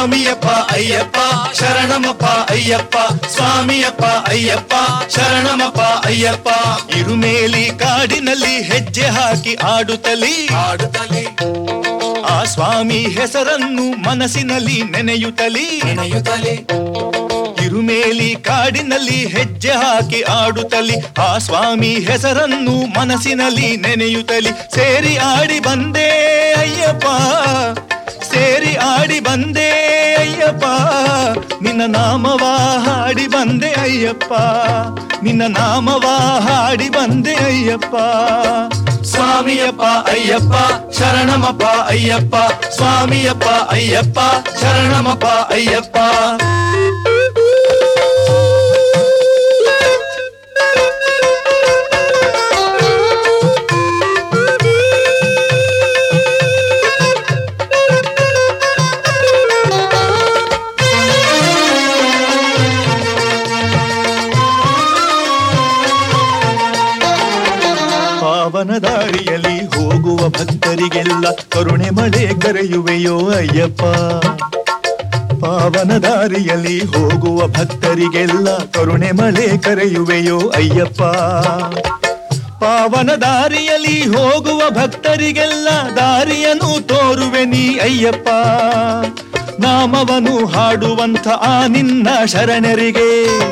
ಸ್ವಾಮಿಯಪ್ಪ ಅಯ್ಯಪ್ಪ ಶರಣಮಪ್ಪ ಅಯ್ಯಪ್ಪ ಸ್ವಾಮಿಯಪ್ಪ ಅಯ್ಯಪ್ಪ ಶರಣಮಪ್ಪ ಅಯ್ಯಪ್ಪ ಇರುಮೇಲಿ ಕಾಡಿನಲ್ಲಿ ಹೆಜ್ಜೆ ಹಾಕಿ ಆಡುತ್ತಲಿ ಆಡುತ್ತಲೇ ಆ ಸ್ವಾಮಿ ಹೆಸರನ್ನು ಮನಸ್ಸಿನಲ್ಲಿ ನೆನೆಯುತ್ತಲಿ ನೆನೆಯುತ್ತಲೇ ಇರುಮೇಲಿ ಕಾಡಿನಲ್ಲಿ ಹೆಜ್ಜೆ ಹಾಕಿ ಆಡುತ್ತಲಿ ಆ ಸ್ವಾಮಿ ಹೆಸರನ್ನು ಮನಸ್ಸಿನಲ್ಲಿ ನೆನೆಯುತ್ತಲಿ ಸೇರಿ ಆಡಿ ಬಂದೇ ಅಯ್ಯಪ್ಪ ಸೇರಿ ಆಡಿ ಬಂದೇ ಅಯ್ಯಪ್ಪ ನಿನ್ನ ನಾಮವ ಹಾಡಿ ಬಂದೆ ಅಯ್ಯಪ್ಪ ನಿನ್ನ ನಾಮವ ಹಾಡಿ ಬಂದೆ ಅಯ್ಯಪ್ಪ ಸ್ವಾಮಿಯಪ್ಪ ಅಯ್ಯಪ್ಪ ಶರಣಮಪ್ಪ ಅಯ್ಯಪ್ಪ ಸ್ವಾಮಿಯಪ್ಪ ಅಯ್ಯಪ್ಪ ಶರಣಮಪ್ಪ ಅಯ್ಯಪ್ಪ ಪಾವನ ದಾರಿಯಲ್ಲಿ ಹೋಗುವ ಭಕ್ತರಿಗೆಲ್ಲ ಕರುಣೆ ಮಳೆ ಕರೆಯುವೆಯೋ ಅಯ್ಯಪ್ಪ ಪಾವನ ದಾರಿಯಲ್ಲಿ ಹೋಗುವ ಭಕ್ತರಿಗೆಲ್ಲ ಕರುಣೆ ಮಳೆ ಕರೆಯುವೆಯೋ ಅಯ್ಯಪ್ಪ ಪಾವನ ದಾರಿಯಲ್ಲಿ ಹೋಗುವ ಭಕ್ತರಿಗೆಲ್ಲ ದಾರಿಯನ್ನು ತೋರುವೆ ನೀ ಅಯ್ಯಪ್ಪ ನಾಮವನು ಹಾಡುವಂಥ ಆ ನಿನ್ನ ಶರಣರಿಗೆ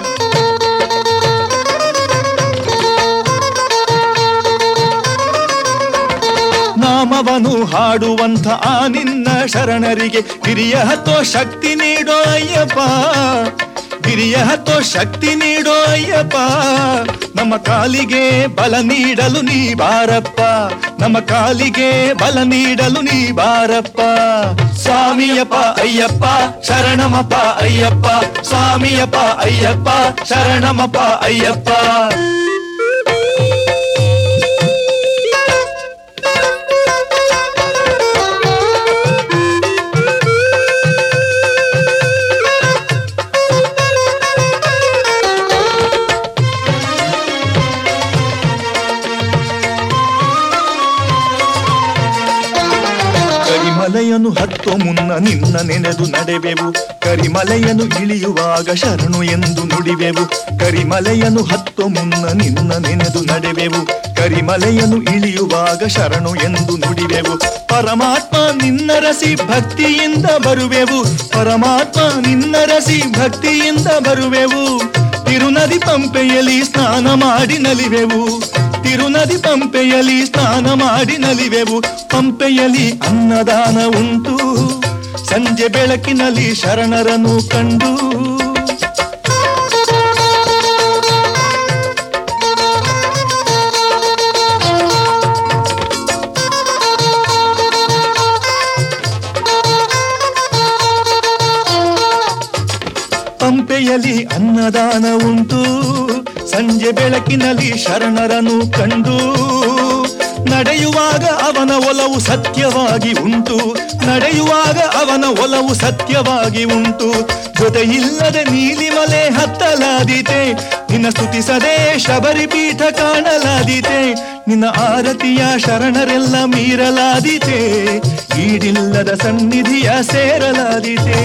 ನಾಮವನು ಹಾಡುವಂಥ ಆ ನಿನ್ನ ಶರಣರಿಗೆ ಹಿರಿಯ ಹತ್ತೋ ಶಕ್ತಿ ನೀಡೋ ಅಯ್ಯಪ್ಪ ಹಿರಿಯ ಹತ್ತೋ ಶಕ್ತಿ ನೀಡೋ ಅಯ್ಯಪ್ಪ ನಮ್ಮ ಕಾಲಿಗೆ ಬಲ ನೀಡಲು ನೀ ಬಾರಪ್ಪ ನಮ್ಮ ಕಾಲಿಗೆ ಬಲ ನೀಡಲು ನೀ ಬಾರಪ್ಪ ಸ್ವಾಮಿಯಪ್ಪ ಅಯ್ಯಪ್ಪ ಶರಣಮಪ್ಪ ಅಯ್ಯಪ್ಪ ಸ್ವಾಮಿಯಪ್ಪ ಅಯ್ಯಪ್ಪ ಶರಣಮಪ್ಪ ಅಯ್ಯಪ್ಪ ಕರಿಮಲೆಯನ್ನು ಹತ್ತೋ ಮುನ್ನ ನಿನ್ನ ನೆನೆದು ನಡೆವೆವು ಕರಿಮಲೆಯನ್ನು ಇಳಿಯುವಾಗ ಶರಣು ಎಂದು ನುಡಿವೆವು ಕರಿಮಲೆಯನ್ನು ಹತ್ತೋ ಮುನ್ನ ನಿನ್ನ ನೆನೆದು ನಡೆವೆವು ಕರಿಮಲೆಯನ್ನು ಇಳಿಯುವಾಗ ಶರಣು ಎಂದು ನುಡಿವೆವು ಪರಮಾತ್ಮ ನಿನ್ನ ರಸಿ ಭಕ್ತಿಯಿಂದ ಬರುವೆವು ಪರಮಾತ್ಮ ನಿನ್ನ ರಸಿ ಭಕ್ತಿಯಿಂದ ಬರುವೆವು ತಿರುನದಿ ಪಂಪೆಯಲ್ಲಿ ಸ್ನಾನ ಮಾಡಿ ನಲಿವೆವು ತಿರುನದಿ ಪಂಪೆಯಲ್ಲಿ ಸ್ನಾನ ಮಾಡಿ ನಲಿವೆವು ಪಂಪೆಯಲ್ಲಿ ಅನ್ನದಾನ ಉಂಟು ಸಂಜೆ ಬೆಳಕಿನಲ್ಲಿ ಶರಣರನ್ನು ಕಂಡು ಪಂಪೆಯಲ್ಲಿ ಅನ್ನದಾನ ಉಂಟು ಸಂಜೆ ಬೆಳಕಿನಲ್ಲಿ ಶರಣರನ್ನು ಕಂಡು ನಡೆಯುವಾಗ ಅವನ ಒಲವು ಸತ್ಯವಾಗಿ ಉಂಟು ನಡೆಯುವಾಗ ಅವನ ಒಲವು ಸತ್ಯವಾಗಿ ಉಂಟು ಜೊತೆಯಿಲ್ಲದೆ ನೀಲಿಮಲೆ ಹತ್ತಲಾದೀತೆ ನಿನ್ನ ಸ್ತುತಿಸದೆ ಶಬರಿ ಪೀಠ ಕಾಣಲಾದೀತೆ ನಿನ್ನ ಆರತಿಯ ಶರಣರೆಲ್ಲ ಮೀರಲಾದೀತೆ ಈಡಿಲ್ಲದ ಸನ್ನಿಧಿಯ ಸೇರಲಾದೀತೆ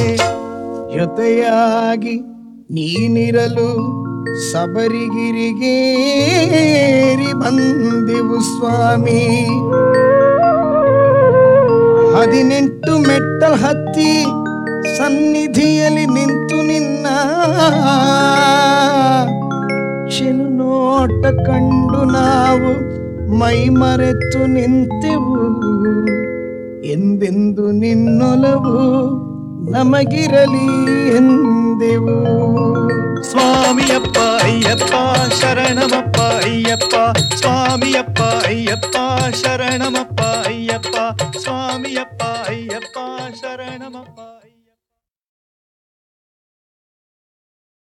ಜೊತೆಯಾಗಿ ನೀನಿರಲು ಸಬರಿಗಿರಿಗೇರಿ ಬಂದೆವು ಸ್ವಾಮಿ ಹದಿನೆಂಟು ಮೆಟ್ಟಲ್ ಹತ್ತಿ ಸನ್ನಿಧಿಯಲ್ಲಿ ನಿಂತು ನಿನ್ನ ಚೆಲು ನೋಟ ಕಂಡು ನಾವು ಮೈ ಮರೆತು ನಿಂತೆವು ಎಂದೆಂದು ನಿನ್ನೊಲವು ನಮಗಿರಲಿ ಎಂದೆವು ಸ್ವಾಮಿಯಪ್ಪ